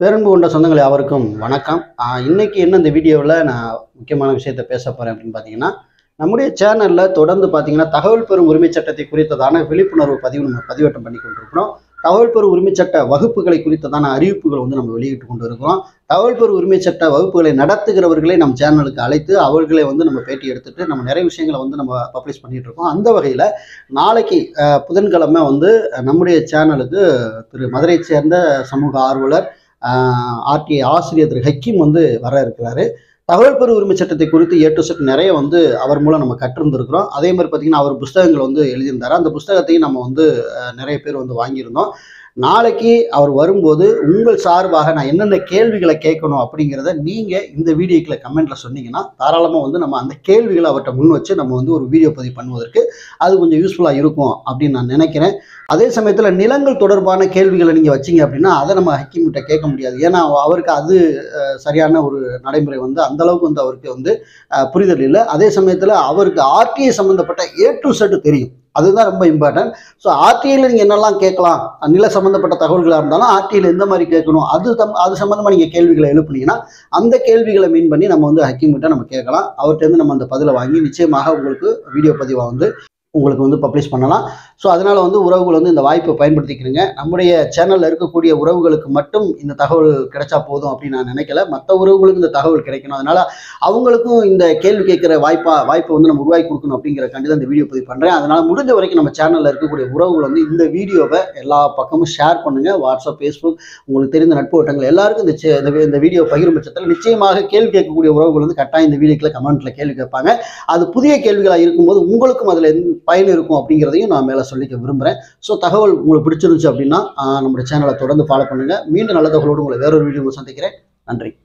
பேரன்பு கொண்ட சொந்தங்களை அவருக்கும் வணக்கம் ஆஹ் இன்னைக்கு என்ன இந்த வீடியோவில் நான் முக்கியமான விஷயத்தை பேச போகிறேன் அப்படின்னு பார்த்தீங்கன்னா நம்முடைய சேனலில் தொடர்ந்து பார்த்தீங்கன்னா தகவல் பெறும் உரிமை சட்டத்தை குறித்ததான விழிப்புணர்வு பதிவு நம்ம பதிவேற்றம் பண்ணி கொண்டிருக்கிறோம் தகவல் பெறும் உரிமை சட்ட வகுப்புகளை குறித்ததான அறிவிப்புகள் வந்து நம்ம வெளியிட்டு கொண்டு இருக்கிறோம் தகவல் பெறும் உரிமை சட்ட வகுப்புகளை நடத்துகிறவர்களை நம்ம சேனலுக்கு அழைத்து அவர்களை வந்து நம்ம பேட்டி எடுத்துட்டு நம்ம நிறைய விஷயங்களை வந்து நம்ம பப்ளிஷ் பண்ணிட்டு இருக்கோம் அந்த வகையில் நாளைக்கு ஆஹ் புதன்கிழமை வந்து நம்முடைய சேனலுக்கு திரு மதுரையை சேர்ந்த சமூக ஆர்வலர் ஆர்டி ஆசிரியர் திரு ஹக்கீம் வந்து வர இருக்கிறாரு தகவல் பெறு உரிமை சட்டத்தை குறித்து ஏ டு செட் நிறைய வந்து அவர் மூலம் நம்ம கற்றிருந்திருக்கிறோம் அதே மாதிரி பார்த்தீங்கன்னா அவர் புஸ்தகங்கள் வந்து எழுதியிருந்தாரு அந்த புஸ்தகத்தையும் நம்ம வந்து அஹ், நிறைய பேர் வந்து வாங்கியிருந்தோம் நாளைக்கு அவர் வரும்போது உங்கள் சார்பாக நான் என்னென்ன கேள்விகளை கேட்கணும் அப்படிங்கிறத நீங்கள் இந்த வீடியோக்கில் கமெண்ட்டில் சொன்னீங்கன்னா தாராளமாக வந்து நம்ம அந்த கேள்விகளை அவர்கிட்ட முன் வச்சு நம்ம வந்து ஒரு வீடியோ பதிவு பண்ணுவதற்கு அது கொஞ்சம் யூஸ்ஃபுல்லாக இருக்கும் அப்படின்னு நான் நினைக்கிறேன் அதே சமயத்தில் நிலங்கள் தொடர்பான கேள்விகளை நீங்கள் வச்சீங்க அப்படின்னா அதை நம்ம ஹக்கீம்கிட்ட கேட்க முடியாது ஏன்னா அவருக்கு அது அஹ், சரியான ஒரு நடைமுறை வந்து அந்த அளவுக்கு வந்து அவருக்கு வந்து அஹ், புரிதல் இல்லை அதே சமயத்தில் அவருக்கு ஆர்டிஐ சம்மந்தப்பட்ட ஏ டு செட் தெரியும் அதுதான் ரொம்ப இம்பார்ட்டன்ட் ஸோ ஆர்டிஐயில் நீங்கள் என்னெல்லாம் கேட்கலாம் நில சம்மந்தப்பட்ட தகவல்களாக இருந்தாலும் ஆர்டிஐயில் எந்த மாதிரி கேட்கணும் அது தம் அது சம்மந்தமாக நீங்கள் கேள்விகளை எழுப்புனீங்கன்னா அந்த கேள்விகளை மீன் பண்ணி நம்ம வந்து ஹக்கீம் கிட்ட நம்ம கேட்கலாம் அவர்கிட்ட இருந்து நம்ம அந்த பதிலை வாங்கி நிச்சயமாக உங்களுக்கு வீடியோ பதிவாக வந்து உங்களுக்கு வந்து பப்ளிஷ் பண்ணலாம் ஸோ அதனால் வந்து உறவுகள் வந்து இந்த வாய்ப்பை பயன்படுத்திக்கிறீங்க நம்முடைய சேனலில் இருக்கக்கூடிய உறவுகளுக்கு மட்டும் இந்த தகவல் கிடைச்சா போதும் அப்படின்னு நான் நினைக்கல மற்ற உறவுகளுக்கு இந்த தகவல் கிடைக்கணும் அதனால் அவங்களுக்கும் இந்த கேள்வி கேட்குற வாய்ப்பா வாய்ப்பை வந்து நம்ம உருவாக்கி கொடுக்கணும் அப்படிங்கிறக்காண்டி தான் இந்த வீடியோ பதிவு பண்ணுறேன் அதனால் முடிஞ்ச வரைக்கும் நம்ம சேனலில் இருக்கக்கூடிய உறவுகள் வந்து இந்த வீடியோவை எல்லா பக்கமும் ஷேர் பண்ணுங்கள் வாட்ஸ்அப் ஃபேஸ்புக் உங்களுக்கு தெரிந்த நட்பு வட்டங்கள் எல்லாருக்கும் இந்த சே- இந்த வி- இந்த வீடியோ பகிரும் பட்சத்தில் நிச்சயமாக கேள்வி கேட்கக்கூடிய உறவுகள் வந்து கட்டாயம் இந்த வீடியோக்கில் கமெண்ட்டில் கேள்வி கேட்பாங்க அது புதிய கேள்விகளாக இருக்கும்போது உங்களுக்கும் அதில் பயன் இருக்கும் அப்படிங்கிறதையும் நான் மேலே சொல்லிக்க விரும்புகிறேன் ஸோ தகவல் உங்களுக்கு பிடிச்சிருந்துச்சு அப்படின்னா ஆஹ், நம்முடைய சேனலை தொடர்ந்து ஃபாலோ பண்ணுங்கள் மீண்டும் நல்ல தகவலோடு உங்களை வேறொரு வீடியோ சந்திக்கிறேன் நன்றி